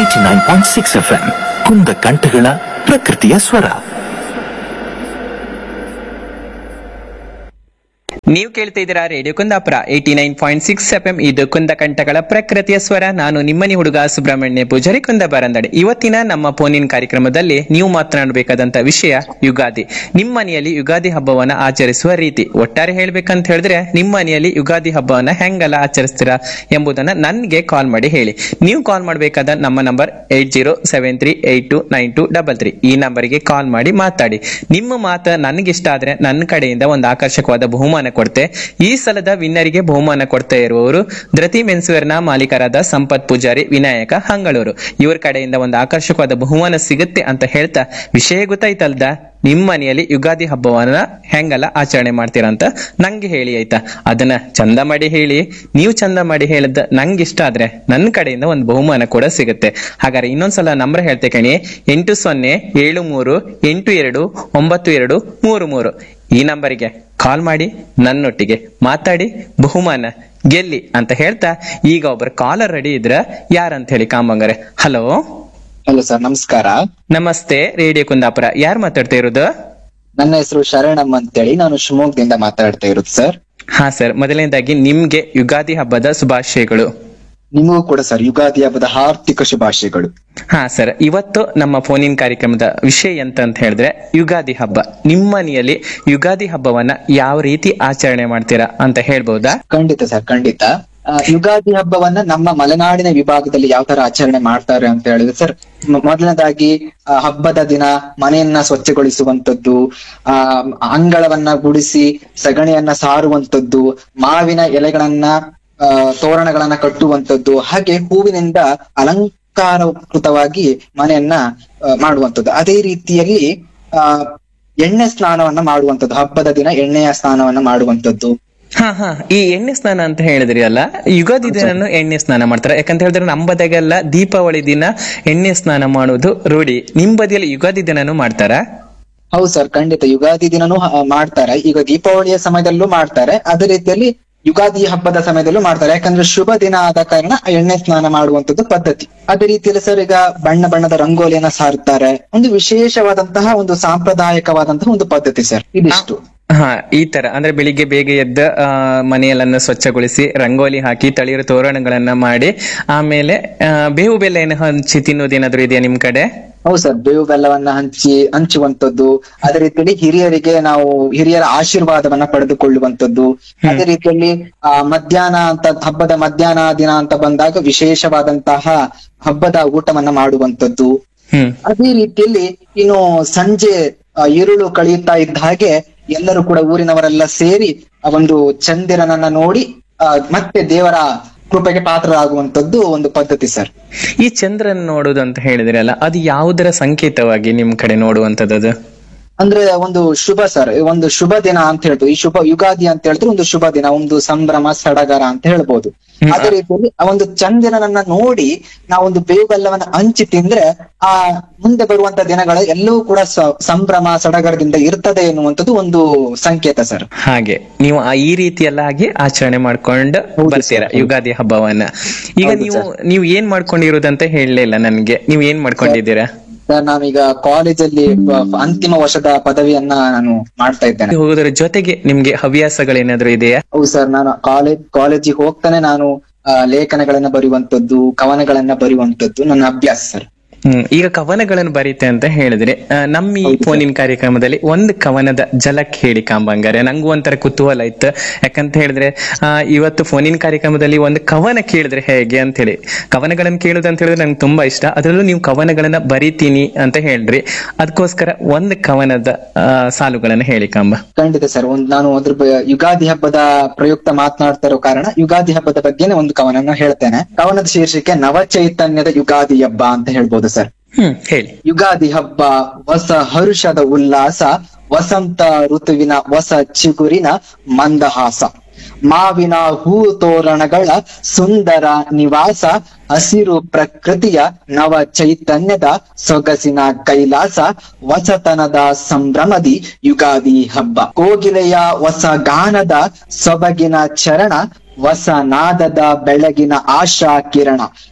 Eighty nine point six F M ಕುಂದ ಕಂಠಗಳ ಪ್ರಕೃತಿಯ ಸ್ವರ ನೀವು ಕೇಳ್ತಾ ಇದ್ದೀರಾ radio Kundapura eighty nine point six F M ಇದು ಕುಂದ ಕಂಠಗಳ ಪ್ರಕೃತಿಯ ಸ್ವರ ನಾನು ನಿಮ್ಮನಿ ಹುಡುಗ ಸುಬ್ರಹ್ಮಣ್ಯ ಪೂಜಾರಿ ಕುಂದ ಬಾರಂದಡೆ ಇವತ್ತಿನ ನಮ್ಮ ಫೋನಿನ ಕಾರ್ಯಕ್ರಮದಲ್ಲಿ ನೀವು ಮಾತನಾಡಬೇಕಾದಂತ ವಿಷಯ ಯುಗಾದಿ ನಿಮ್ಮ ಮನೆಯಲ್ಲಿ ಯುಗಾದಿ ಹಬ್ಬವನ್ನ ಆಚರಿಸುವ ರೀತಿ ಒಟ್ಟಾರೆ ಹೇಳ್ಬೇಕಂತ ಹೇಳಿದ್ರೆ ನಿಮ್ಮ ಮನೆಯಲ್ಲಿ ಯುಗಾದಿ ಹಬ್ಬವನ್ನ ಹೆಂಗೆಲ್ಲ ಆಚರಿಸ್ತೀರಾ ಎಂಬುದನ್ನ ನನ್ಗೆ ಕಾಲ್ ಮಾಡಿ ಹೇಳಿ ನೀವು ಕಾಲ್ ಮಾಡಬೇಕಾದ ನಮ್ಮ number eight zero seven three eight two nine two double three ಈ ನಂಬರ್ಗೆ ಕಾಲ್ ಮಾಡಿ ಮಾತಾಡಿ ನಿಮ್ಮ ಮಾತು ನನಗಿಷ್ಟ ಆದ್ರೆ ನನ್ನ ಕಡೆಯಿಂದ ಒಂದು ಆಕರ್ಷಕವಾದ ಬಹುಮಾನ ಕೊಡ್ತೆ ಈ ಸಲದ ವಿನ್ನರಿಗೆ ಬಹುಮಾನ ಕೊಡ್ತಾ ಇರುವವರು ಧೃತಿ ಮೆನ್ಸ್ವೇರ್ ನ ಮಾಲೀಕರಾದ ಸಂಪತ್ ಪೂಜಾರಿ ವಿನಾಯಕ ಹಂಗಳೂರು ಇವ್ರ ಕಡೆಯಿಂದ ಒಂದು ಆಕರ್ಷಕವಾದ ಬಹುಮಾನ ಸಿಗುತ್ತೆ ಅಂತ ಹೇಳ್ತಾ ವಿಷಯ ಗೊತ್ತಾಯ್ತಲ್ದ ನಿಮ್ಮ ಮನೆಯಲ್ಲಿ ಯುಗಾದಿ ಹಬ್ಬವನ್ನ ಹೆಂಗಲ್ಲ ಆಚರಣೆ ಮಾಡ್ತೀರಾ ಅಂತ ನಂಗೆ ಹೇಳಿ ಆಯ್ತಾ ಅದನ್ನ ಚಂದ ಮಾಡಿ ಹೇಳಿ ನೀವು ಚಂದ ಮಾಡಿ ಹೇಳಿದ ನಂಗೆ ಇಷ್ಟ ಆದ್ರೆ ನನ್ನ ಕಡೆಯಿಂದ ಒಂದು ಬಹುಮಾನ ಕೂಡ ಸಿಗುತ್ತೆ ಹಾಗಾದ್ರೆ ಇನ್ನೊಂದ್ಸಲ ನಂಬರ್ ಹೇಳ್ತೆ ಕಣಿ ಎಂಟು ಸೊನ್ನೆ ಏಳು ಮೂರು ಎಂಟು ಎರಡು ಒಂಬತ್ತು ಎರಡು ಮೂರು ಮೂರು ಈ ನಂಬರಿಗೆ ಕಾಲ್ ಮಾಡಿ ನನ್ನೊಟ್ಟಿಗೆ ಮಾತಾಡಿ ಬಹುಮಾನ ಗೆಲ್ಲಿ ಅಂತ ಹೇಳ್ತಾ ಈಗ ಒಬ್ಬರು ಕಾಲರ್ ರೆಡಿ ಇದ್ರ ಯಾರಂತ ಹೇಳಿ ಕಾಂಬಂಗರೆ ಹಲೋ ಹಲೋ ಸರ್ ನಮಸ್ಕಾರ ನಮಸ್ತೆ ರೇಡಿಯೋ ಕುಂದಾಪುರ ಯಾರು ಮಾತಾಡ್ತಾ ಇರೋದು ನನ್ನ ಹೆಸರು ಶರಣಮ್ಮ ಅಂತೇಳಿ ನಾನು ಶಿವಮೊಗ್ಗದಿಂದ ಮಾತಾಡ್ತಾ ಇರೋದು ಸರ್ ಹಾ ಸರ್ ಮೊದಲನೇದಾಗಿ ನಿಮ್ಗೆ ಯುಗಾದಿ ಹಬ್ಬದ ಶುಭಾಶಯಗಳು ನಿಮಗೂ ಕೂಡ ಸರ್ ಯುಗಾದಿ ಹಬ್ಬದ ಹಾರ್ದಿಕ ಶುಭಾಶಯಗಳು ಹಾ ಸರ್ ಇವತ್ತು ನಮ್ಮ ಫೋನಿನ ಕಾರ್ಯಕ್ರಮದ ವಿಷಯ ಎಂತ ಅಂತ ಹೇಳಿದ್ರೆ ಯುಗಾದಿ ಹಬ್ಬ ನಿಮ್ಮ ಮನೆಯಲ್ಲಿ ಯುಗಾದಿ ಹಬ್ಬವನ್ನ ಯಾವ ರೀತಿ ಆಚರಣೆ ಮಾಡ್ತೀರಾ ಅಂತ ಹೇಳ್ಬಹುದಾ ಖಂಡಿತ ಸರ್ ಖಂಡಿತ ಆ, ಯುಗಾದಿ ಹಬ್ಬವನ್ನ ನಮ್ಮ ಮಲೆನಾಡಿನ ವಿಭಾಗದಲ್ಲಿ ಯಾವ ತರ ಆಚರಣೆ ಮಾಡ್ತಾರೆ ಅಂತ ಹೇಳಿದ್ರೆ ಸರ್ ಮ- ಮೊದಲನೇದಾಗಿ ಆ, ಹಬ್ಬದ ದಿನ ಮನೆಯನ್ನ ಸ್ವಚ್ಛಗೊಳಿಸುವಂತದ್ದು ಆ ಅಂಗಳವನ್ನ ಗುಡಿಸಿ ಸಗಣಿಯನ್ನ ಸಾರುವಂತದ್ದು ಮಾವಿನ ಎಲೆಗಳನ್ನ ಆ, ತೋರಣಗಳನ್ನ ಕಟ್ಟುವಂತದ್ದು ಹಾಗೆ ಹೂವಿನಿಂದ ಅಲಂಕಾರಕೃತವಾಗಿ ಮನೆಯನ್ನ ಆ, ಮಾಡುವಂತದ್ದು ಅದೇ ರೀತಿಯಲ್ಲಿ ಆ ಎಣ್ಣೆ ಸ್ನಾನವನ್ನ ಮಾಡುವಂತದ್ದು ಹಬ್ಬದ ದಿನ ಎಣ್ಣೆಯ ಸ್ನಾನವನ್ನ ಮಾಡುವಂತದ್ದು ಹಾ ಹಾ ಈ ಎಣ್ಣೆ ಸ್ನಾನ ಅಂತ ಹೇಳಿದ್ರಿ ಅಲ್ಲ ಯುಗಾದಿ ದಿನ ಎಣ್ಣೆ ಸ್ನಾನ ಮಾಡ್ತಾರೆ ಯಾಕಂತ ಹೇಳಿದ್ರೆ ನಮ್ಮ ಬದಿಗೆಲ್ಲ ದೀಪಾವಳಿ ದಿನ ಎಣ್ಣೆ ಸ್ನಾನ ಮಾಡುವುದು ರೂಢಿ ನಿಮ್ ಬದಿಯಲ್ಲಿ ಯುಗಾದಿ ದಿನನೂ ಮಾಡ್ತಾರಾ ಹೌದು ಸರ್ ಖಂಡಿತ ಯುಗಾದಿ ದಿನನೂ ಹ- ಮಾಡ್ತಾರೆ ಈಗ ದೀಪಾವಳಿಯ ಸಮಯದಲ್ಲೂ ಮಾಡ್ತಾರೆ ಅದೇ ರೀತಿಯಲ್ಲಿ ಯುಗಾದಿ ಹಬ್ಬದ ಸಮಯದಲ್ಲೂ ಮಾಡ್ತಾರೆ ಯಾಕಂದ್ರೆ ಶುಭ ದಿನ ಆದ ಕಾರಣ ಆ ಎಣ್ಣೆ ಸ್ನಾನ ಮಾಡುವಂತದ್ದು ಪದ್ಧತಿ ಅದೇ ರೀತಿಯಲ್ಲಿ ಸರ್ ಈಗ ಬಣ್ಣ ಬಣ್ಣದ ರಂಗೋಲಿಯನ್ನ ಸಾರುತ್ತಾರೆ ಒಂದು ವಿಶೇಷವಾದಂತಹ ಒಂದು ಸಾಂಪ್ರದಾಯಿಕವಾದಂತಹ ಒಂದು ಪದ್ಧತಿ ಸರ್ ಇದಿಷ್ಟು ಹಾ ಈ ತರ ಅಂದ್ರೆ ಬೆಳಿಗ್ಗೆ ಬೇಗ ಎದ್ದ ಆ, ಮನೆಯೆಲ್ಲನ್ನ ಸ್ವಚ್ಛಗೊಳಿಸಿ ರಂಗೋಲಿ ಹಾಕಿ ತಳಿರು ತೋರಣಗಳನ್ನ ಮಾಡಿ ಆಮೇಲೆ ಆ, ಬೇವು ಬೆಲ್ಲ ಹಂಚಿ ತಿನ್ನೋದೇನಾದ್ರೂ ಇದೆಯಾ ನಿಮ್ ಕಡೆ ಹೌದು ಸರ್ ಬೇವು ಬೆಲ್ಲವನ್ನ ಹಂಚಿ ಹಂಚುವಂತದ್ದು ಅದೇ ರೀತಿಯಲ್ಲಿ ಹಿರಿಯರಿಗೆ ನಾವು ಹಿರಿಯರ ಆಶೀರ್ವಾದವನ್ನ ಪಡೆದುಕೊಳ್ಳುವಂತದ್ದು ಅದೇ ರೀತಿಯಲ್ಲಿ ಆ ಮಧ್ಯಾಹ್ನ ಅಂತ ಹಬ್ಬದ ಮಧ್ಯಾಹ್ನ ದಿನ ಅಂತ ಬಂದಾಗ ವಿಶೇಷವಾದಂತಹ ಹಬ್ಬದ ಊಟವನ್ನ ಮಾಡುವಂತದ್ದು ಹ್ಮ್ ಅದೇ ರೀತಿಯಲ್ಲಿ ಇನ್ನು ಸಂಜೆ ಆ, ഇരുಳು ಕಳೆಯುತ್ತಾ ಇದ್ದ ಹಾಗೆ ಎಲ್ಲರೂ ಕೂಡ ಊರಿನವರೆಲ್ಲ ಸೇರಿ ಆ ಒಂದು ಚಂದಿರನನ್ನ ನೋಡಿ ಆ, ಮತ್ತೆ ದೇವರ ಕೃಪೆಗೆ ಪಾತ್ರರಾಗುವಂತದ್ದು ಒಂದು ಪದ್ಧತಿ ಸರ್ ಈ ಚಂದ್ರನ್ ನೋಡುದು ಅಂತ ಹೇಳಿದ್ರಲ್ಲ ಅದು ಯಾವುದರ ಸಂಕೇತವಾಗಿ ನಿಮ್ ಕಡೆ ನೋಡುವಂತದ್ದು ಅದು? ಅಂದ್ರೆ ಒಂದು ಶುಭ ಸರ್ ಒಂದು ಶುಭ ದಿನ ಅಂತ ಹೇಳ್ಬೋದು ಈ ಶುಭ ಯುಗಾದಿ ಅಂತ ಹೇಳಿದ್ರೆ ಒಂದು ಶುಭ ದಿನ ಒಂದು ಸಂಭ್ರಮ ಸಡಗರ ಅಂತ ಹೇಳ್ಬೋದು ಹ್ಮ್. ಅದೇ ರೀತಿಯಲ್ಲಿ ಆ ಒಂದು ಚಂದಿರನನ್ನ ನೋಡಿ ನಾವೊಂದು ಬೇವು ಬೆಲ್ಲವನ್ನ ಹಂಚಿ ತಿಂದ್ರೆ ಆ ಮುಂದೆ ಬರುವಂತ ದಿನಗಳ ಎಲ್ಲವೂ ಕೂಡ ಸ- ಸಂಭ್ರಮ ಸಡಗರದಿಂದ ಇರ್ತದೆ ಎನ್ನುವಂಥದ್ದು ಒಂದು ಸಂಕೇತ ಸರ್ ಹಾಗೆ ನೀವು ಆ- ಈ ರೀತಿ ಎಲ್ಲ ಆಗಿ ಆಚರಣೆ ಮಾಡ್ಕೊಂಡು ಹೌದು ಬರ್ತೀರಾ ಸರ್, ಹೌದು. ಯುಗಾದಿ ಹಬ್ಬವನ್ನ ಈಗ ಹೌದು ನೀವು ಸರ್. ನೀವು ಏನ್ ಮಾಡ್ಕೊಂಡಿರೋದಂತ ಹೇಳಲಿಲ್ಲ ನನ್ಗೆ ನೀವು ಏನ್ ಮಾಡ್ಕೊಂಡಿದ್ದೀರಾ ಸರ್ ನಾನೀಗ ಕಾಲೇಜಲ್ಲಿ ಬ- ಅಂತಿಮ ವರ್ಷದ ಪದವಿಯನ್ನ ನಾನು ಮಾಡ್ತಾ ಇದ್ದೇನೆ ಹೋಗೋದ್ರ ಜೊತೆಗೆ ನಿಮ್ಗೆ ಹವ್ಯಾಸಗಳೇನಾದ್ರೂ ಇದೆಯಾ ಹೌದು ಸರ್ ನಾನು ಕಾಲೇಜ್ ಕಾಲೇಜಿಗೆ ಹೋಗ್ತಾನೆ ನಾನು ಆ, ಲೇಖನಗಳನ್ನ ಬರೆಯುವಂತದ್ದು ಕವನಗಳನ್ನ ಬರೆಯುವಂತದ್ದು ನನ್ನ ಅಭ್ಯಾಸ ಸರ್ ಹ್ಮ್ ಈಗ ಕವನಗಳನ್ನು ಬರೀತೆ ಅಂತ ಹೇಳಿದ್ರೆ ಆ, ನಮ್ಮ ಈ ಹೌದು ಸರ್. ಫೋನಿನ ಕಾರ್ಯಕ್ರಮದಲ್ಲಿ ಒಂದು ಕವನದ ಜಲಕ್ ಹೇಳಿ ಕಾಂಬಂಗಾರೆ ನಂಗೂ ಒಂಥರ ಕುತೂಹಲ ಇತ್ತು ಯಾಕಂತ ಹೇಳಿದ್ರೆ ಆ, ಇವತ್ತು ಫೋನಿನ ಕಾರ್ಯಕ್ರಮದಲ್ಲಿ ಒಂದು ಕವನ ಕೇಳಿದ್ರೆ ಹೇಗೆ ಅಂತ ಹೇಳಿ ಕವನಗಳನ್ನು ಕೇಳುದು ಅಂತ ಹೇಳಿದ್ರೆ ನಂಗೆ ತುಂಬಾ ಇಷ್ಟ ಅದರಲ್ಲೂ ನೀವು ಕವನಗಳನ್ನ ಬರಿತೀನಿ ಅಂತ ಹೇಳ್ರಿ ಅದಕ್ಕೋಸ್ಕರ ಒಂದು ಕವನದ ಆ, ಸಾಲುಗಳನ್ನ ಹೇಳಿ ಕಾಂಬ ಖಂಡಿತ ಸರ್ ಒಂದ್ ನಾನು ಅದ್ರ ಬ- ಯುಗಾದಿ ಹಬ್ಬದ ಪ್ರಯುಕ್ತ ಮಾತನಾಡ್ತಾ ಇರೋ ಕಾರಣ ಯುಗಾದಿ ಹಬ್ಬದ ಬಗ್ಗೆನೇ ಒಂದು ಕವನನ ಹೇಳ್ತೇನೆ ಕವನದ ಶೀರ್ಷಿಕೆ ನವ ಚೈತನ್ಯದ ಯುಗಾದಿ ಹಬ್ಬ ಅಂತ ಹೇಳ್ಬೋದು ಸರ್ ಹ್ಮ್ ಹೇಳಿ ಯುಗಾದಿ ಹಬ್ಬ ಹೊಸ ಹರುಷದ ಉಲ್ಲಾಸ ವಸಂತ ಋತುವಿನ ಹೊಸ ಚಿಗುರಿನ ಮಂದಹಾಸ ಮಾವಿನ ಹೂ ತೋರಣಗಳ ಸುಂದರ ನಿವಾಸ ಹಸಿರು ಪ್ರಕೃತಿಯ ನವ ಚೈತನ್ಯದ ಸೊಗಸಿನ ಕೈಲಾಸ ವಸತನದ ಸಂಭ್ರಮದಿ ಯುಗಾದಿ ಹಬ್ಬ ಕೋಗಿಲೆಯ ಹೊಸ ಗಾನದ ಸೊಬಗಿನ ಚರಣ ಹೊಸ ನಾದದ ಬೆಳಗಿನ ಆಶಾ ಕಿರಣ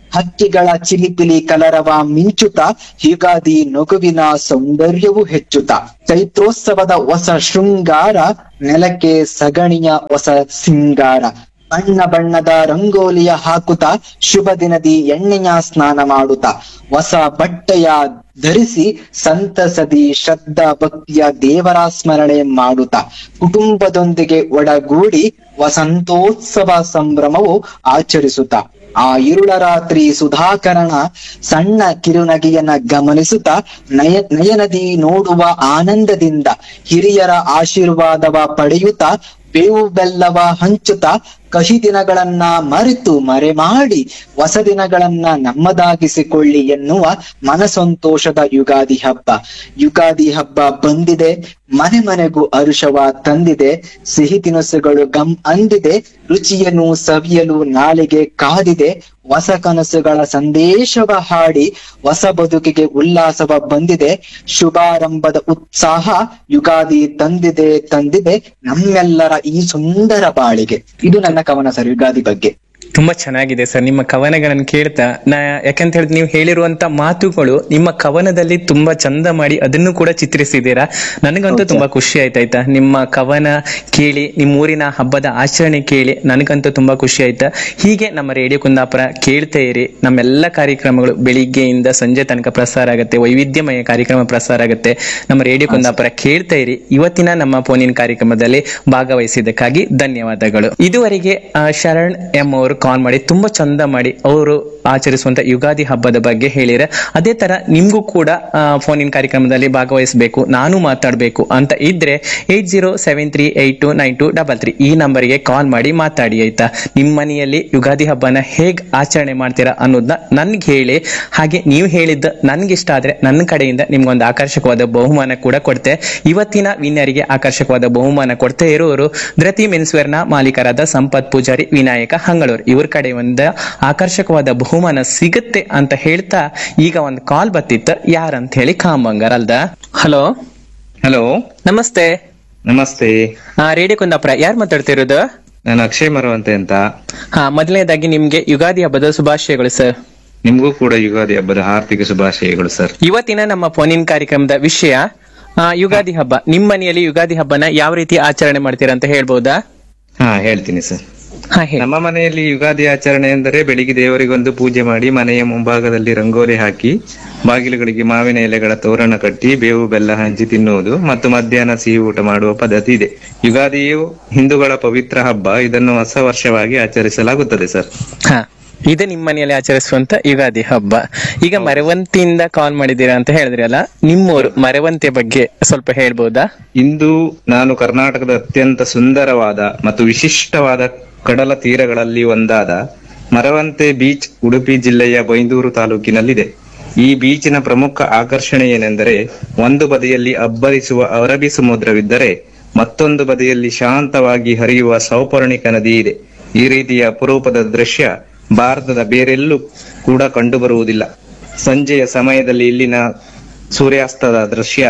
ಹಕ್ಕಿಗಳ ಚಿಲಿಪಿಲಿ ಕಲರವ ಮಿಂಚುತ ಯುಗಾದಿ ನಗುವಿನ ಸೌಂದರ್ಯವು ಹೆಚ್ಚುತ ಚೈತ್ರೋತ್ಸವದ ಹೊಸ ಶೃಂಗಾರ ನೆಲಕ್ಕೆ ಸಗಣಿಯ ಹೊಸ ಸಿಂಗಾರ ಬಣ್ಣ ಬಣ್ಣದ ರಂಗೋಲಿಯ ಹಾಕುತ್ತ ಶುಭ ದಿನದಿ ಎಣ್ಣೆಯ ಸ್ನಾನ ಮಾಡುತ್ತ ಹೊಸ ಬಟ್ಟೆಯ ಧರಿಸಿ ಸಂತಸದಿ ಶ್ರದ್ಧಾ ಭಕ್ತಿಯ ದೇವರ ಸ್ಮರಣೆ ಮಾಡುತ್ತ ಕುಟುಂಬದೊಂದಿಗೆ ಒಡಗೂಡಿ ವಸಂತೋತ್ಸವ ಸಂಭ್ರಮವು ಆಚರಿಸುತ್ತ ಆ ಇರುಳ ರಾತ್ರಿ ಸುಧಾಕರಣ ಸಣ್ಣ ಕಿರುನಗೆಯನ್ನ ಗಮನಿಸುತ್ತ ನಯ ನಯನದಿ ನೋಡುವ ಆನಂದದಿಂದ ಹಿರಿಯರ ಆಶೀರ್ವಾದವ ಪಡೆಯುತ್ತ ಬೇವು ಬೆಲ್ಲವ ಹಂಚುತ್ತ ಕಹಿ ದಿನಗಳನ್ನ ಮರೆತು ಮರೆ ಮಾಡಿ ಹೊಸ ದಿನಗಳನ್ನ ನಮ್ಮದಾಗಿಸಿಕೊಳ್ಳಿ ಎನ್ನುವ ಮನಸಂತೋಷದ ಯುಗಾದಿ ಹಬ್ಬ ಯುಗಾದಿ ಹಬ್ಬ ಬಂದಿದೆ ಮನೆ ಮನೆಗೂ ಅರುಷವ ತಂದಿದೆ ಸಿಹಿ ತಿನಿಸುಗಳು ಗಮ್ ಅಂದಿದೆ ರುಚಿಯನ್ನು ಸವಿಯಲು ನಾಳೆಗೆ ಕಾದಿದೆ ಹೊಸ ಕನಸುಗಳ ಸಂದೇಶವ ಹಾಡಿ ಹೊಸ ಬದುಕಿಗೆ ಉಲ್ಲಾಸವ ಬಂದಿದೆ ಶುಭಾರಂಭದ ಉತ್ಸಾಹ ಯುಗಾದಿ ತಂದಿದೆ ತಂದಿದೆ ನಮ್ಮೆಲ್ಲರ ಈ ಸುಂದರ ಬಾಳಿಗೆ ಇದು ನನ್ನ ಕವನ ಸರ್ ಯುಗಾದಿ ಬಗ್ಗೆ ತುಂಬಾ ಚೆನ್ನಾಗಿದೆ ಸರ್ ನಿಮ್ಮ ಕವನಗಳನ್ನು ಕೇಳ್ತಾ ನಾ ಯಾಕಂತ ಹೇಳಿದ್ರೆ ನೀವು ಹೇಳಿರುವಂತ ಮಾತುಗಳು ನಿಮ್ಮ ಕವನದಲ್ಲಿ ತುಂಬಾ ಚಂದ ಮಾಡಿ ಅದನ್ನು ಕೂಡ ಚಿತ್ರಿಸಿದ್ದೀರಾ ನನಗಂತೂ ತುಂಬಾ ಖುಷಿ ಆಯ್ತಾಯ್ತಾ ನಿಮ್ಮ ಕವನ ಕೇಳಿ ನಿಮ್ಮ ಊರಿನ ಹಬ್ಬದ ಆಚರಣೆ ಕೇಳಿ ನನಗಂತೂ ತುಂಬಾ ಖುಷಿ ಆಯ್ತಾ ಹೀಗೆ ನಮ್ಮ ರೇಡಿಯೋ ಕುಂದಾಪುರ ಕೇಳ್ತಾ ಇರಿ ನಮ್ಮೆಲ್ಲ ಕಾರ್ಯಕ್ರಮಗಳು ಬೆಳಿಗ್ಗೆಯಿಂದ ಸಂಜೆ ತನಕ ಪ್ರಸಾರ ಆಗುತ್ತೆ ವೈವಿಧ್ಯಮಯ ಕಾರ್ಯಕ್ರಮ ಪ್ರಸಾರ ಆಗುತ್ತೆ ನಮ್ಮ ರೇಡಿಯೋ ಕುಂದಾಪುರ ಕೇಳ್ತಾ ಇರಿ ಇವತ್ತಿನ ನಮ್ಮ ಫೋನಿನ ಕಾರ್ಯಕ್ರಮದಲ್ಲಿ ಭಾಗವಹಿಸಿದ್ದಕ್ಕಾಗಿ ಧನ್ಯವಾದಗಳು ಇದುವರೆಗೆ ಆ, ಶರಣ್ ಎಂ ಅವರು ಕಾಲ್ ಮಾಡಿ ತುಂಬಾ ಚಂದ ಮಾಡಿ ಅವರು ಆಚರಿಸುವಂತ ಯುಗಾದಿ ಹಬ್ಬದ ಬಗ್ಗೆ ಹೇಳಿರ ಅದೇ ತರ ನಿಮ್ಗೂ ಕೂಡ ಫೋನಿನ ಕಾರ್ಯಕ್ರಮದಲ್ಲಿ ಭಾಗವಹಿಸಬೇಕು ನಾನು ಮಾತಾಡಬೇಕು ಅಂತ ಇದ್ರೆ eight zero seven three eight two nine two double three ಈ ನಂಬರ್ಗೆ ಕಾಲ್ ಮಾಡಿ ಮಾತಾಡಿ ಆಯ್ತಾ ನಿಮ್ಮ ಮನೆಯಲ್ಲಿ ಯುಗಾದಿ ಹಬ್ಬನ ಹೇಗ್ ಆಚರಣೆ ಮಾಡ್ತೀರಾ ಅನ್ನೋದನ್ನ ನನ್ಗೆ ಹೇಳಿ ಹಾಗೆ ನೀವು ಹೇಳಿದ್ದ ನನ್ಗೆ ಇಷ್ಟ ಆದ್ರೆ ನನ್ನ ಕಡೆಯಿಂದ ನಿಮ್ಗೊಂದು ಆಕರ್ಷಕವಾದ ಬಹುಮಾನ ಕೂಡ ಕೊಡ್ತೆ ಇವತ್ತಿನ ವಿನ್ನರಿಗೆ ಆಕರ್ಷಕವಾದ ಬಹುಮಾನ ಕೊಡ್ತಾ ಇರೋರು ಧೃತಿ ಮೆನ್ಸ್ವೇರ್ ನ ಮಾಲೀಕರಾದ ಸಂಪತ್ ಪೂಜಾರಿ ವಿನಾಯಕ ಹಂಗಳೂರು ಇವ್ರ ಕಡೆ ಒಂದು ಆಕರ್ಷಕವಾದ ಬಹುಮಾನ ಸಿಗುತ್ತೆ ಅಂತ ಹೇಳ್ತಾ ಈಗ ಒಂದು ಕಾಲ್ ಬತ್ತಿತ್ತು ಯಾರಂತ ಹೇಳಿ ಕಾಮಂಗರ್ ಅಲ್ದ ಹಲೋ ಹಲೋ ನಮಸ್ತೆ ನಮಸ್ತೆ ಆ ರೇಡಿಯೋ ಕುಂದಾಪುರ ಯಾರು ಮಾತಾಡ್ತಿರೋದು ನಾನು ಅಕ್ಷಯ್ ಮರವಂತೆ ಅಂತ ಹಾ ಮೊದಲನೇದಾಗಿ ನಿಮ್ಗೆ ಯುಗಾದಿ ಹಬ್ಬದ ಶುಭಾಶಯಗಳು ಸರ್ ನಿಮ್ಗೂ ಕೂಡ ಯುಗಾದಿ ಹಬ್ಬದ ಹಾರ್ದಿಕ ಶುಭಾಶಯಗಳು ಸರ್ ಇವತ್ತಿನ ನಮ್ಮ ಫೋನಿನ್ ಕಾರ್ಯಕ್ರಮದ ವಿಷಯ ಆ, ಯುಗಾದಿ ಹಬ್ಬ ನಿಮ್ಮ ಮನೆಯಲ್ಲಿ ಯುಗಾದಿ ಹಬ್ಬನ ಯಾವ ರೀತಿ ಆಚರಣೆ ಮಾಡ್ತೀರಾ ಅಂತ ಹೇಳ್ಬೋದಾ ಹಾ ಹೇಳ್ತೀನಿ ಸರ್ ಹಾ ಹೇಳಿ ನಮ್ಮ ಮನೆಯಲ್ಲಿ ಯುಗಾದಿ ಆಚರಣೆ ಎಂದರೆ ಬೆಳಿಗ್ಗೆ ದೇವರಿಗೊಂದು ಪೂಜೆ ಮಾಡಿ ಮನೆಯ ಮುಂಭಾಗದಲ್ಲಿ ರಂಗೋಲಿ ಹಾಕಿ ಬಾಗಿಲುಗಳಿಗೆ ಮಾವಿನ ಎಲೆಗಳ ತೋರಣ ಕಟ್ಟಿ ಬೇವು ಬೆಲ್ಲ ಹಂಚಿ ತಿನ್ನುವುದು ಮತ್ತು ಮಧ್ಯಾಹ್ನ ಸಿಹಿ ಊಟ ಮಾಡುವ ಪದ್ಧತಿ ಇದೆ ಯುಗಾದಿಯು ಹಿಂದೂಗಳ ಪವಿತ್ರ ಹಬ್ಬ ಇದನ್ನು ಹೊಸ ವರ್ಷವಾಗಿ ಆಚರಿಸಲಾಗುತ್ತದೆ ಸರ್ ಹಾ ಇದು ನಿಮ್ಮ ಮನೆಯಲ್ಲಿ ಆಚರಿಸುವಂತ ಯುಗಾದಿ ಹಬ್ಬ ಈಗ ಮರವಂತಿಯಿಂದ ಕಾಲ್ ಮಾಡಿದ್ದೀರಾ ಅಂತ ಹೇಳಿದ್ರಿ ಅಲ್ಲ ನಿಮ್ಮೂರು ಮರವಂತೆ ಬಗ್ಗೆ ಸ್ವಲ್ಪ ಹೇಳ್ಬೋದಾ ಇಂದು ನಾನು ಕರ್ನಾಟಕದ ಅತ್ಯಂತ ಸುಂದರವಾದ ಮತ್ತು ವಿಶಿಷ್ಟವಾದ ಕಡಲ ತೀರಗಳಲ್ಲಿ ಒಂದಾದ ಮರವಂತೆ ಬೀಚ್ ಉಡುಪಿ ಜಿಲ್ಲೆಯ ಬೈಂದೂರು ತಾಲೂಕಿನಲ್ಲಿದೆ ಈ ಬೀಚಿನ ಪ್ರಮುಖ ಆಕರ್ಷಣೆ ಏನೆಂದರೆ ಒಂದು ಬದಿಯಲ್ಲಿ ಅಬ್ಬರಿಸುವ ಅರಬ್ಬಿ ಸಮುದ್ರವಿದ್ದರೆ ಮತ್ತೊಂದು ಬದಿಯಲ್ಲಿ ಶಾಂತವಾಗಿ ಹರಿಯುವ ಸೌಪರ್ಣಿಕ ನದಿ ಇದೆ ಈ ರೀತಿಯ ಅಪರೂಪದ ದೃಶ್ಯ ಭಾರತದ ಬೇರೆಲ್ಲೂ ಕೂಡ ಕಂಡುಬರುವುದಿಲ್ಲ ಸಂಜೆಯ ಸಮಯದಲ್ಲಿ ಇಲ್ಲಿನ ಸೂರ್ಯಾಸ್ತದ ದೃಶ್ಯ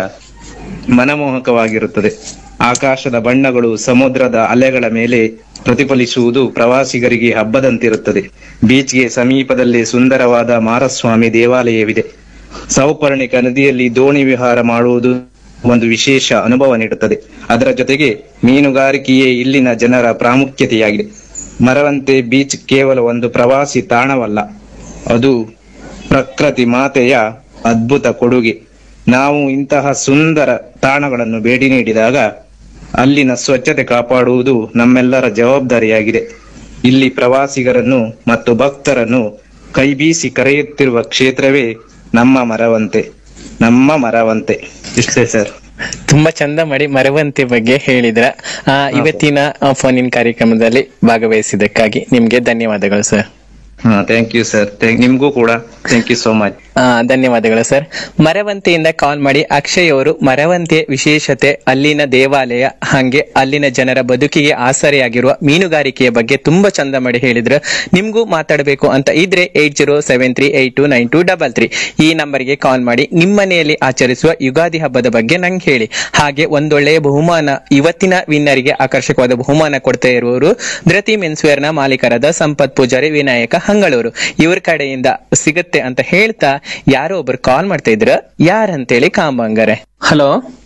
ಮನಮೋಹಕವಾಗಿರುತ್ತದೆ ಆಕಾಶದ ಬಣ್ಣಗಳು ಸಮುದ್ರದ ಅಲೆಗಳ ಮೇಲೆ ಪ್ರತಿಫಲಿಸುವುದು ಪ್ರವಾಸಿಗರಿಗೆ ಹಬ್ಬದಂತಿರುತ್ತದೆ ಬೀಚ್ಗೆ ಸಮೀಪದಲ್ಲಿ ಸುಂದರವಾದ ಮಾರಸ್ವಾಮಿ ದೇವಾಲಯವಿದೆ ಸೌಪರ್ಣಿಕ ನದಿಯಲ್ಲಿ ದೋಣಿ ವಿಹಾರ ಮಾಡುವುದು ಒಂದು ವಿಶೇಷ ಅನುಭವ ನೀಡುತ್ತದೆ ಅದರ ಜೊತೆಗೆ ಮೀನುಗಾರಿಕೆಯೇ ಇಲ್ಲಿನ ಜನರ ಪ್ರಾಮುಖ್ಯತೆಯಾಗಿದೆ ಮರವಂತೆ ಬೀಚ್ ಕೇವಲ ಒಂದು ಪ್ರವಾಸಿ ತಾಣವಲ್ಲ ಅದು ಪ್ರಕೃತಿ ಮಾತೆಯ ಅದ್ಭುತ ಕೊಡುಗೆ ನಾವು ಇಂತಹ ಸುಂದರ ತಾಣಗಳನ್ನು ಭೇಟಿ ನೀಡಿದಾಗ ಅಲ್ಲಿನ ಸ್ವಚ್ಛತೆ ಕಾಪಾಡುವುದು ನಮ್ಮೆಲ್ಲರ ಜವಾಬ್ದಾರಿಯಾಗಿದೆ ಇಲ್ಲಿ ಪ್ರವಾಸಿಗರನ್ನು ಮತ್ತು ಭಕ್ತರನ್ನು ಕೈಬೀಸಿ ಕರೆಯುತ್ತಿರುವ ಕ್ಷೇತ್ರವೇ ನಮ್ಮ ಮರವಂತೆ ನಮ್ಮ ಮರವಂತೆ ಇಷ್ಟೇ ಸರ್ ತುಂಬಾ ಚಂದ ಮಾಡಿ ಮರವಂತೆ ಬಗ್ಗೆ ಹೇಳಿದ್ರ ಆ, ಇವತ್ತಿನ ಫೋನಿನ್ ಕಾರ್ಯಕ್ರಮದಲ್ಲಿ ಭಾಗವಹಿಸಿದ್ದಕ್ಕಾಗಿ ನಿಮ್ಗೆ ಧನ್ಯವಾದಗಳು ಸರ್ ಹಾ ಥ್ಯಾಂಕ್ ಯು ಸರ್ ನಿಮ್ಗೂ ಕೂಡ ಥ್ಯಾಂಕ್ ಯು ಸೋ ಮಚ್ ಆ, ಧನ್ಯವಾದಗಳು ಸರ್ ಮರವಂತೆಯಿಂದ ಕಾಲ್ ಮಾಡಿ ಅಕ್ಷಯ್ ಅವರು ಮರವಂತೆ ವಿಶೇಷತೆ ಅಲ್ಲಿನ ದೇವಾಲಯ ಹಾಗೆ ಅಲ್ಲಿನ ಜನರ ಬದುಕಿಗೆ ಆಸರೆಯಾಗಿರುವ ಮೀನುಗಾರಿಕೆಯ ಬಗ್ಗೆ ತುಂಬಾ ಚಂದ ಮಾಡಿ ಹೇಳಿದ್ರು ನಿಮ್ಗೂ ಮಾತಾಡಬೇಕು ಅಂತ ಇದ್ರೆ eight zero seven three eight two nine two double three ಈ ನಂಬರ್ಗೆ ಕಾಲ್ ಮಾಡಿ ನಿಮ್ಮ ಮನೆಯಲ್ಲಿ ಆಚರಿಸುವ ಯುಗಾದಿ ಹಬ್ಬದ ಬಗ್ಗೆ ನಂಗೆ ಹೇಳಿ ಹಾಗೆ ಒಂದೊಳ್ಳೆಯ ಬಹುಮಾನ ಇವತ್ತಿನ ವಿನ್ನರಿಗೆ ಆಕರ್ಷಕವಾದ ಬಹುಮಾನ ಕೊಡ್ತಾ ಇರುವವರು ಧೃತಿ ಮೆನ್ಸ್ವೇರ್ ನ ಮಾಲೀಕರಾದ ಸಂಪತ್ ಪೂಜಾರಿ ವಿನಾಯಕ ಹಂಗಳೂರು ಇವ್ರ ಕಡೆಯಿಂದ ಸಿಗುತ್ತೆ ಅಂತ ಹೇಳ್ತಾ ಯಾರೋ ಒಬ್ರು ಕಾಲ್ ಮಾಡ್ತಾ ಇದ್ರ ಯಾರಂತೇಳಿ ಕಾಂಬಂಗಾರೆ ಹಲೋ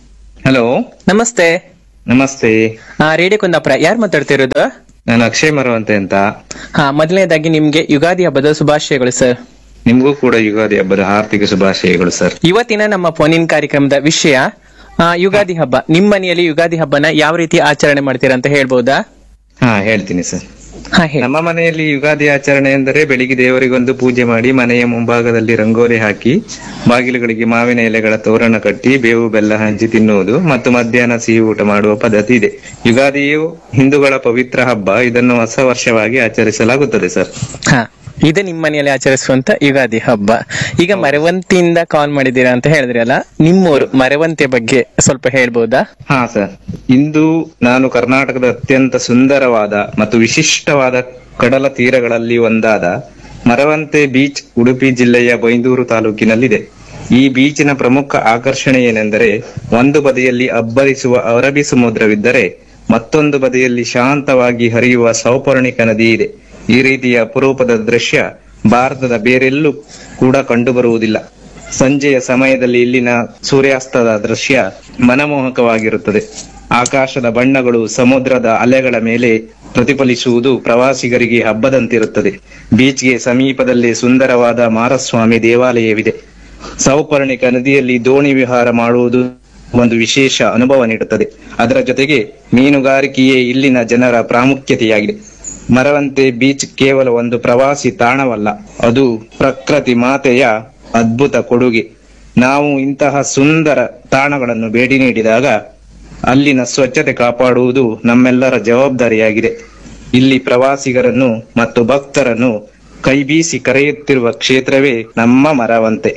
ಹಲೋ ನಮಸ್ತೆ ನಮಸ್ತೆ ಆ ರೇಡಿಯೋ ಕುಂದಾಪುರ ಯಾರು ಮಾತಾಡ್ತಿರೋದು ನಾನು ಅಕ್ಷಯ್ ಮರವಂತೆ ಅಂತ ಹಾ ಮೊದಲನೇದಾಗಿ ನಿಮ್ಗೆ ಯುಗಾದಿ ಹಬ್ಬದ ಶುಭಾಶಯಗಳು ಸರ್ ನಿಮ್ಗೂ ಕೂಡ ಯುಗಾದಿ ಹಬ್ಬದ ಆರ್ಥಿಕ ಶುಭಾಶಯಗಳು ಸರ್ ಇವತ್ತಿನ ನಮ್ಮ ಫೋನಿನ್ ಕಾರ್ಯಕ್ರಮದ ವಿಷಯ ಆ, ಯುಗಾದಿ ಹಬ್ಬ ನಿಮ್ಮ ಮನೆಯಲ್ಲಿ ಯುಗಾದಿ ಹಬ್ಬನ ಯಾವ ರೀತಿ ಆಚರಣೆ ಮಾಡ್ತೀರಾ ಅಂತ ಹೇಳ್ಬೋದಾ ಹಾ ಹೇಳ್ತೀನಿ ಸರ್ ಹಾ ಹೇಳಿ ನಮ್ಮ ಮನೆಯಲ್ಲಿ ಯುಗಾದಿ ಆಚರಣೆ ಎಂದರೆ ಬೆಳಿಗ್ಗೆ ದೇವರಿಗೊಂದು ಪೂಜೆ ಮಾಡಿ ಮನೆಯ ಮುಂಭಾಗದಲ್ಲಿ ರಂಗೋಲಿ ಹಾಕಿ ಬಾಗಿಲುಗಳಿಗೆ ಮಾವಿನ ಎಲೆಗಳ ತೋರಣ ಕಟ್ಟಿ ಬೇವು ಬೆಲ್ಲ ಹಂಚಿ ತಿನ್ನುವುದು ಮತ್ತು ಮಧ್ಯಾಹ್ನ ಸಿಹಿ ಊಟ ಮಾಡುವ ಪದ್ಧತಿ ಇದೆ ಯುಗಾದಿಯು ಹಿಂದೂಗಳ ಪವಿತ್ರ ಹಬ್ಬ ಇದನ್ನು ಹೊಸ ವರ್ಷವಾಗಿ ಆಚರಿಸಲಾಗುತ್ತದೆ ಸರ್ ಹಾ ಇದು ನಿಮ್ಮ ಮನೆಯಲ್ಲಿ ಆಚರಿಸುವಂತ ಯುಗಾದಿ ಹಬ್ಬ ಈಗ ಮರವಂತಿಯಿಂದ ಕಾಲ್ ಮಾಡಿದ್ದೀರಾ ಅಂತ ಹೇಳಿದ್ರಿ ಅಲ್ಲ ನಿಮ್ಮೂರು ಮರವಂತೆ ಬಗ್ಗೆ ಸ್ವಲ್ಪ ಹೇಳ್ಬೋದಾ ಹಾ ಸರ್ ಇಂದು ನಾನು ಕರ್ನಾಟಕದ ಅತ್ಯಂತ ಸುಂದರವಾದ ಮತ್ತು ವಿಶಿಷ್ಟವಾದ ಕಡಲ ತೀರಗಳಲ್ಲಿ ಒಂದಾದ ಮರವಂತೆ ಬೀಚ್ ಉಡುಪಿ ಜಿಲ್ಲೆಯ ಬೈಂದೂರು ತಾಲೂಕಿನಲ್ಲಿದೆ ಈ ಬೀಚಿನ ಪ್ರಮುಖ ಆಕರ್ಷಣೆ ಏನೆಂದರೆ ಒಂದು ಬದಿಯಲ್ಲಿ ಅಬ್ಬರಿಸುವ ಅರಬ್ಬಿ ಸಮುದ್ರವಿದ್ದರೆ ಮತ್ತೊಂದು ಬದಿಯಲ್ಲಿ ಶಾಂತವಾಗಿ ಹರಿಯುವ ಸೌಪರ್ಣಿಕ ನದಿ ಇದೆ ಈ ರೀತಿಯ ಅಪರೂಪದ ದೃಶ್ಯ ಭಾರತದ ಬೇರೆಲ್ಲೂ ಕೂಡ ಕಂಡುಬರುವುದಿಲ್ಲ ಸಂಜೆಯ ಸಮಯದಲ್ಲಿ ಇಲ್ಲಿನ ಸೂರ್ಯಾಸ್ತದ ದೃಶ್ಯ ಮನಮೋಹಕವಾಗಿರುತ್ತದೆ ಆಕಾಶದ ಬಣ್ಣಗಳು ಸಮುದ್ರದ ಅಲೆಗಳ ಮೇಲೆ ಪ್ರತಿಫಲಿಸುವುದು ಪ್ರವಾಸಿಗರಿಗೆ ಹಬ್ಬದಂತಿರುತ್ತದೆ ಬೀಚ್ಗೆ ಸಮೀಪದಲ್ಲಿ ಸುಂದರವಾದ ಮಾರಸ್ವಾಮಿ ದೇವಾಲಯವಿದೆ ಸೌಪರ್ಣಿಕ ನದಿಯಲ್ಲಿ ದೋಣಿ ವಿಹಾರ ಮಾಡುವುದು ಒಂದು ವಿಶೇಷ ಅನುಭವ ನೀಡುತ್ತದೆ ಅದರ ಜೊತೆಗೆ ಮೀನುಗಾರಿಕೆಯೇ ಇಲ್ಲಿನ ಜನರ ಪ್ರಾಮುಖ್ಯತೆಯಾಗಿದೆ ಮರವಂತೆ ಬೀಚ್ ಕೇವಲ ಒಂದು ಪ್ರವಾಸಿ ತಾಣವಲ್ಲ ಅದು ಪ್ರಕೃತಿ ಮಾತೆಯ ಅದ್ಭುತ ಕೊಡುಗೆ ನಾವು ಇಂತಹ ಸುಂದರ ತಾಣಗಳನ್ನು ಭೇಟಿ ನೀಡಿದಾಗ ಅಲ್ಲಿನ ಸ್ವಚ್ಛತೆ ಕಾಪಾಡುವುದು ನಮ್ಮೆಲ್ಲರ ಜವಾಬ್ದಾರಿಯಾಗಿದೆ ಇಲ್ಲಿ ಪ್ರವಾಸಿಗರನ್ನು ಮತ್ತು ಭಕ್ತರನ್ನು ಕೈಬೀಸಿ ಕರೆಯುತ್ತಿರುವ ಕ್ಷೇತ್ರವೇ ನಮ್ಮ ಮರವಂತೆ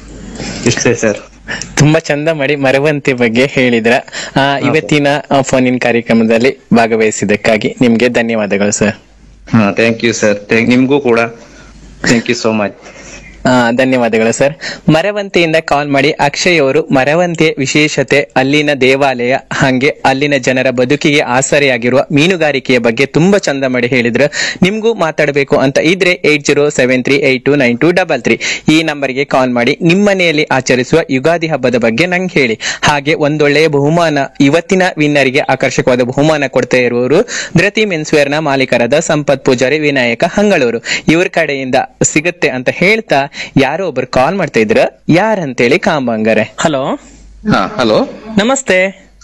ಇಷ್ಟೇ ಸರ್ ತುಂಬಾ ಚಂದ ಮಾಡಿ ಮರವಂತೆ ಬಗ್ಗೆ ಹೇಳಿದ್ರ ಆ, ಇವತ್ತಿನ ಫೋನಿನ್ ಕಾರ್ಯಕ್ರಮದಲ್ಲಿ ಭಾಗವಹಿಸಿದ್ದಕ್ಕಾಗಿ ನಿಮ್ಗೆ ಧನ್ಯವಾದಗಳು ಸರ್ ಹಾ ಥ್ಯಾಂಕ್ ಯು ಸರ್ ನಿಮ್ಗೂ ಕೂಡ ಥ್ಯಾಂಕ್ ಯು ಸೋ ಮಚ್ ಆ, ಧನ್ಯವಾದಗಳು ಸರ್ ಮರವಂತೆಯಿಂದ ಕಾಲ್ ಮಾಡಿ ಅಕ್ಷಯ್ ಅವರು ಮರವಂತೆ ವಿಶೇಷತೆ ಅಲ್ಲಿನ ದೇವಾಲಯ ಹಾಗೆ ಅಲ್ಲಿನ ಜನರ ಬದುಕಿಗೆ ಆಸರೆಯಾಗಿರುವ ಮೀನುಗಾರಿಕೆಯ ಬಗ್ಗೆ ತುಂಬಾ ಚಂದ ಮಾಡಿ ಹೇಳಿದ್ರು ನಿಮ್ಗೂ ಮಾತಾಡಬೇಕು ಅಂತ ಇದ್ರೆ eight zero seven three eight two nine two double three ಈ ನಂಬರ್ಗೆ ಕಾಲ್ ಮಾಡಿ ನಿಮ್ಮ ಮನೆಯಲ್ಲಿ ಆಚರಿಸುವ ಯುಗಾದಿ ಹಬ್ಬದ ಬಗ್ಗೆ ನಂಗೆ ಹೇಳಿ ಹಾಗೆ ಒಂದೊಳ್ಳೆಯ ಬಹುಮಾನ ಇವತ್ತಿನ ವಿನ್ನರಿಗೆ ಆಕರ್ಷಕವಾದ ಬಹುಮಾನ ಕೊಡ್ತಾ ಇರುವವರು ಧೃತಿ ಮೆನ್ಸ್ವೇರ್ ನ ಮಾಲೀಕರಾದ ಸಂಪತ್ ಪೂಜಾರಿ ವಿನಾಯಕ ಹಂಗಳೂರು ಇವ್ರ ಕಡೆಯಿಂದ ಸಿಗುತ್ತೆ ಅಂತ ಹೇಳ್ತಾ ಯಾರೋ ಒಬ್ರು ಕಾಲ್ ಮಾಡ್ತಾ ಇದ್ರ ಯಾರಂತೇಳಿ ಕಾಂಬಂಗಾರೆ ಹಲೋ ಹಾ ಹಲೋ ನಮಸ್ತೆ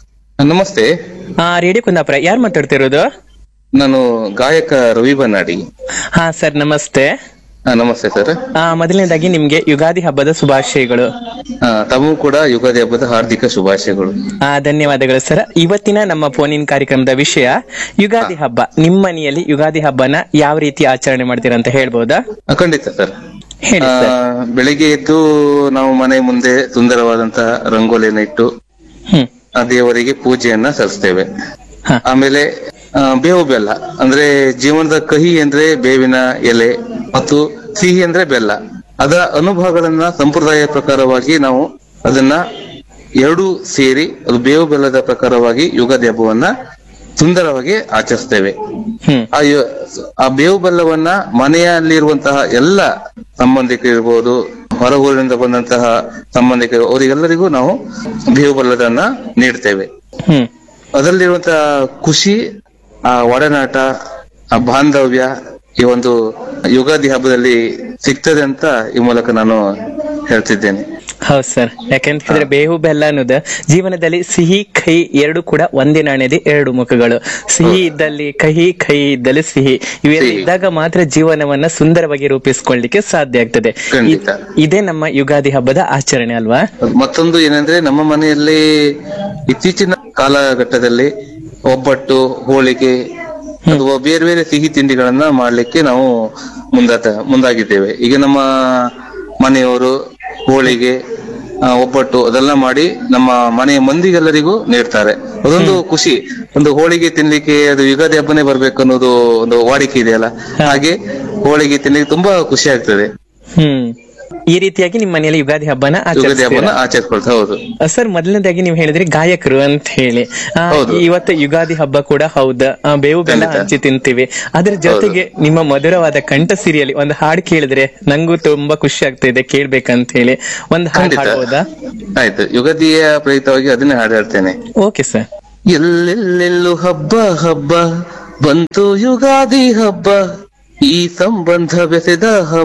ನಮಸ್ತೆ ಆ ರೇಡಿಯೋ ಕುಂದಾಪುರ ಯಾರು ಮಾತಾಡ್ತಿರೋದು ನಾನು ಗಾಯಕ ರವಿ ಬನ್ನಾಡಿ ಹಾ ಸರ್ ನಮಸ್ತೆ ಹಾ ನಮಸ್ತೆ ಸರ್ ಆ ಮೊದಲನೇದಾಗಿ ನಿಮ್ಗೆ ಯುಗಾದಿ ಹಬ್ಬದ ಶುಭಾಶಯಗಳು ಹಾ ತಮಗೂ ಕೂಡ ಯುಗಾದಿ ಹಬ್ಬದ ಹಾರ್ದಿಕ ಶುಭಾಶಯಗಳು ಆ ಧನ್ಯವಾದಗಳು ಸರ್ ಇವತ್ತಿನ ನಮ್ಮ ಫೋನಿನ್ ಕಾರ್ಯಕ್ರಮದ ವಿಷಯ ಯುಗಾದಿ ಹಬ್ಬ ನಿಮ್ಮ ಮನೆಯಲ್ಲಿ ಯುಗಾದಿ ಹಬ್ಬನ ಯಾವ ರೀತಿ ಆಚರಣೆ ಮಾಡ್ತೀರಾ ಅಂತ ಹೇಳ್ಬೋದಾ ಆ, ಖಂಡಿತ ಸರ್ ಹೇಳಿ ಆ, ಸರ್ ಬೆಳಿಗ್ಗೆ ಎದ್ದು ನಾವು ಮನೆ ಮುಂದೆ ಸುಂದರವಾದಂತಹ ರಂಗೋಲಿಯನ್ನು ಇಟ್ಟು ಹ್ಮ್ ಆ ದೇವರಿಗೆ ಪೂಜೆಯನ್ನ ಸಲ್ಲಿಸ್ತೇವೆ ಹಾ. ಆಮೇಲೆ ಆ, ಬೇವು ಬೆಲ್ಲ ಅಂದ್ರೆ ಜೀವನದ ಕಹಿ ಅಂದ್ರೆ ಬೇವಿನ ಎಲೆ ಮತ್ತು ಸಿಹಿ ಅಂದ್ರೆ ಬೆಲ್ಲ ಅದರ ಅನುಭವಗಳನ್ನ ಸಂಪ್ರದಾಯ ಪ್ರಕಾರವಾಗಿ ನಾವು ಅದನ್ನ ಎರಡು ಸೇರಿ ಅದು ಬೇವು ಬೆಲ್ಲದ ಪ್ರಕಾರವಾಗಿ ಯುಗಾದಿ ಹಬ್ಬವನ್ನ ಸುಂದರವಾಗಿ ಆಚರಿಸ್ತೇವೆ ಹ್ಮ್ ಆ ಯು- ಆ ಬೇವು ಬೆಲ್ಲವನ್ನ ಮನೆಯಲ್ಲಿರುವಂತಹ ಎಲ್ಲ ಸಂಬಂಧಿಕರು ಇರ್ಬೋದು ಹೊರ ಊರಿನಿಂದ ಬಂದಂತಹ ಸಂಬಂಧಿಕರು ಅವರಿಗೆಲ್ಲರಿಗೂ ನಾವು ಬೇವು ಬೆಲ್ಲದನ್ನ ನೀಡ್ತೇವೆ ಹ್ಮ್ ಅದರಲ್ಲಿರುವಂತಹ ಖುಷಿ ಆ ಒಡನಾಟ ಆ ಬಾಂಧವ್ಯ ಈ ಒಂದು ಯುಗಾದಿ ಹಬ್ಬದಲ್ಲಿ ಸಿಗ್ತದೆ ಅಂತ ಈ ಮೂಲಕ ನಾನು ಹೇಳ್ತಿದ್ದೇನೆ ಹೌದು ಸರ್ ಯಾಕಂತ ಹೇಳಿದ್ರೆ ಬೇವು ಬೆಲ್ಲ ಅನ್ನೋದು ಜೀವನದಲ್ಲಿ ಸಿಹಿ ಕಹಿ ಎರಡು ಕೂಡ ಒಂದೇ ನಾಣ್ಯದ ಎರಡು ಮುಖಗಳು ಸಿಹಿ ಇದ್ದಲ್ಲಿ ಕಹಿ ಕಹಿ ಇದ್ದಲ್ಲಿ ಸಿಹಿ ಇವೆಲ್ಲ ಸಿಹಿ. ಇದ್ದಾಗ ಮಾತ್ರ ಜೀವನವನ್ನ ಸುಂದರವಾಗಿ ರೂಪಿಸ್ಕೊಳ್ಳಿಕ್ಕೆ ಸಾಧ್ಯ ಆಗ್ತದೆ ಖಂಡಿತ. ಇದ್- ಇದೇ ನಮ್ಮ ಯುಗಾದಿ ಹಬ್ಬದ ಆಚರಣೆ ಅಲ್ವಾ ಮತ್ತೊಂದು ಏನಂದ್ರೆ ನಮ್ಮ ಮನೆಯಲ್ಲಿ ಇತ್ತೀಚಿನ ಕಾಲಘಟ್ಟದಲ್ಲಿ ಒಬ್ಬಟ್ಟು ಹೋಳಿಗೆ ಅಥವಾ ಬೇರೆ ಬೇರೆ ಸಿಹಿ ತಿಂಡಿಗಳನ್ನ ಮಾಡ್ಲಿಕ್ಕೆ ನಾವು ಮುಂದಾತ ಮುಂದಾಗಿದ್ದೇವೆ ಈಗ ನಮ್ಮ ಮನೆಯವರು ಹೋಳಿಗೆ ಆ, ಒಬ್ಬಟ್ಟು ಅದೆಲ್ಲ ಮಾಡಿ ನಮ್ಮ ಮನೆಯ ಮಂದಿಗೆಲ್ಲರಿಗೂ ನೀಡ್ತಾರೆ ಅದೊಂದು ಖುಷಿ ಒಂದು ಹೋಳಿಗೆ ತಿನ್ಲಿಕ್ಕೆ ಅದು ಯುಗಾದಿ ಹಬ್ಬನೇ ಬರ್ಬೇಕು ಅನ್ನೋದು ಒಂದು ವಾಡಿಕೆ ಇದೆಯಲ್ಲ ಹಾಗೆ ಹೋಳಿಗೆ ತಿನ್ಲಿಕ್ಕೆ ತುಂಬಾ ಖುಷಿ ಆಗ್ತದೆ ಹ್ಮ್ ಈ ರೀತಿಯಾಗಿ ನಿಮ್ಮ ಮನೆಯಲ್ಲಿ ಯುಗಾದಿ ಹಬ್ಬನ ಯುಗಾದಿ ಹಬ್ಬನ ಆಚರಿಸ್ತೀರಾ ಆಚರಿಸ್ಕೊಳ್ತಾ ಹೌದು ಸರ್ ಮೊದಲನೇದಾಗಿ ನೀವು ಹೇಳಿದ್ರಿ ಗಾಯಕರು ಅಂತ ಹೇಳಿ ಆ, ಹೌದು. ಇವತ್ತು ಯುಗಾದಿ ಹಬ್ಬ ಕೂಡ ಹೌದಾ ಆ, ಬೇವು ಬೆಲ್ಲ ಖಂಡಿತ. ಹಂಚಿ ತಿಂತೀವಿ ಅದ್ರ ಜೊತೆಗೆ ನಿಮ್ಮ ಮಧುರವಾದ ಕಂಠ ಸಿರಿಯಲ್ಲಿ ಒಂದು ಹಾಡು ಕೇಳಿದ್ರೆ ನಂಗೂ ತುಂಬಾ ಖುಷಿ ಆಗ್ತಾ ಇದೆ ಕೇಳ್ಬೇಕಂತ ಹೇಳಿ ಒಂದು ಹಾಡು ಖಂಡಿತ ಹಾಡ್ಬೋದಾ ಆಯ್ತು ಯುಗಾದಿಯ ಪ್ರಯುಕ್ತವಾಗಿ ಅದನ್ನೇ ಹಾಡು ಹೇಳ್ತೇನೆ ಓಕೆ ಸರ್ ಎಲ್ಲೆಲ್ಲೆಲ್ಲೂ ಹಬ್ಬ ಹಬ್ಬ ಬಂತು ಯುಗಾದಿ ಹಬ್ಬ ಈ ಸಂಬಂಧ ಬೆಸೆದ ಹಬ್ಬ